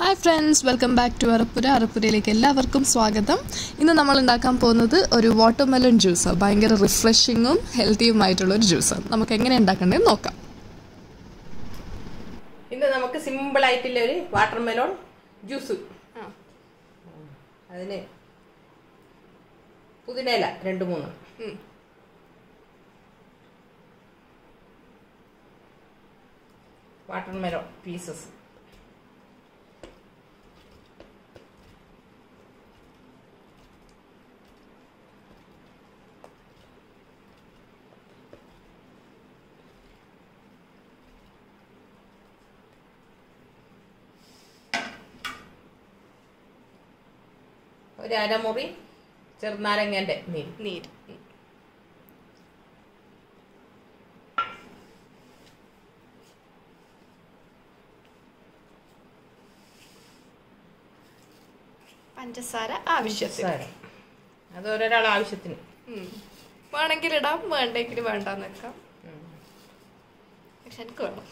Hi friends welcome back to Arappura അറപ്പുരയിലേക്ക് എല്ലാവർക്കും സ്വാഗതം ഇന്ന് നമ്മൾ ഉണ്ടാക്കാൻ പോകുന്നത് ഒരു വാട്ടർമെലൺ ജ്യൂസ് ഭയങ്കര റിഫ്രഷിങ്ങും ഹെൽത്തിയുമായിട്ടുള്ള ഒരു ജ്യൂസാണ് നമുക്ക് എങ്ങനെ ഉണ്ടാക്കേണ്ടത് നോക്കാം ഇന്ന് നമുക്ക് സിമ്പിൾ ആയിട്ടുള്ള ഒരു വാട്ടർ മെലോൺ ജ്യൂസ് അതിന് പുതിനയില രണ്ട് മൂന്ന് വാട്ടർ മെലോൺ പീസസ് ഒരു അരമുറി ചെറുനാരങ്ങന്റെ നീര് നീര് പഞ്ചസാര ആവശ്യത്തിന് സാരം അത് ഓരോരാൾ ആവശ്യത്തിന് ഉം. വേണമെങ്കിൽ ഇടാം വേണ്ടെങ്കിൽ വേണ്ടെന്ന് വെക്കാം പക്ഷെ എനിക്ക് വേണം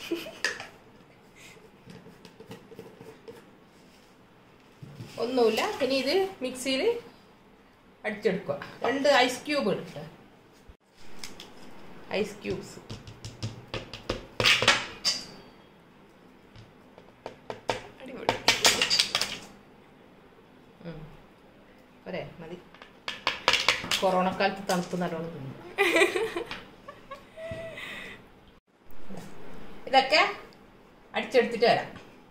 ഒന്നുമില്ല ഇനി ഇത് മിക്സിയിൽ അടിച്ചെടുക്കുക രണ്ട് ഐസ് ക്യൂബ് എടുക്കുക ഐസ് ക്യൂബ്സ് അടിപൊളി പോരെ മതി കൊറോണ കാലത്ത് തണുപ്പ് നല്ലോണം തിന്നു ഇതൊക്കെ അടിച്ചെടുത്തിട്ട് വരാം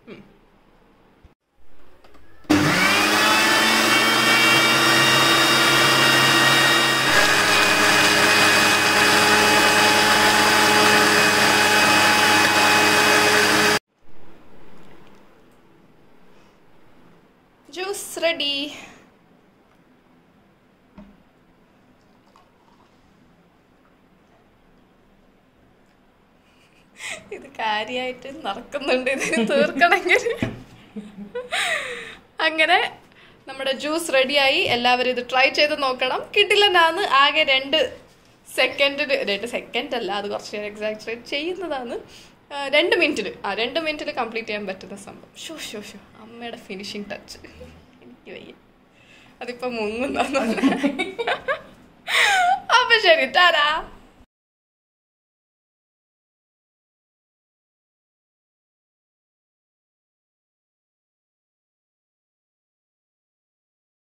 ജ്യൂസ് റെഡി ഇത് കാര്യമായിട്ട് നടക്കുന്നുണ്ട് ഇത് തീർക്കണമെങ്കിൽ അങ്ങനെ നമ്മുടെ ജ്യൂസ് റെഡിയായി എല്ലാവരും ഇത് ട്രൈ ചെയ്ത് നോക്കണം കിട്ടില്ലെന്നാന്ന് ആകെ രണ്ട് സെക്കൻഡിൽ രണ്ട് സെക്കൻഡ് അല്ല അത് കുറച്ച് നേരം എക്സാക്ട് ചെയ്യുന്നതാണ് ആ, രണ്ട് മിനിറ്റിൽ ആ രണ്ട് മിനിറ്റിൽ കംപ്ലീറ്റ് ചെയ്യാൻ പറ്റുന്ന സംഭവം ഷോ ഷോ ഷോ അമ്മയുടെ ഫിനിഷിങ് ടച്ച് എനിക്ക് വയ്യ അതിപ്പോ മുങ്ങുന്ന അപ്പൊ ശരി ടാരാ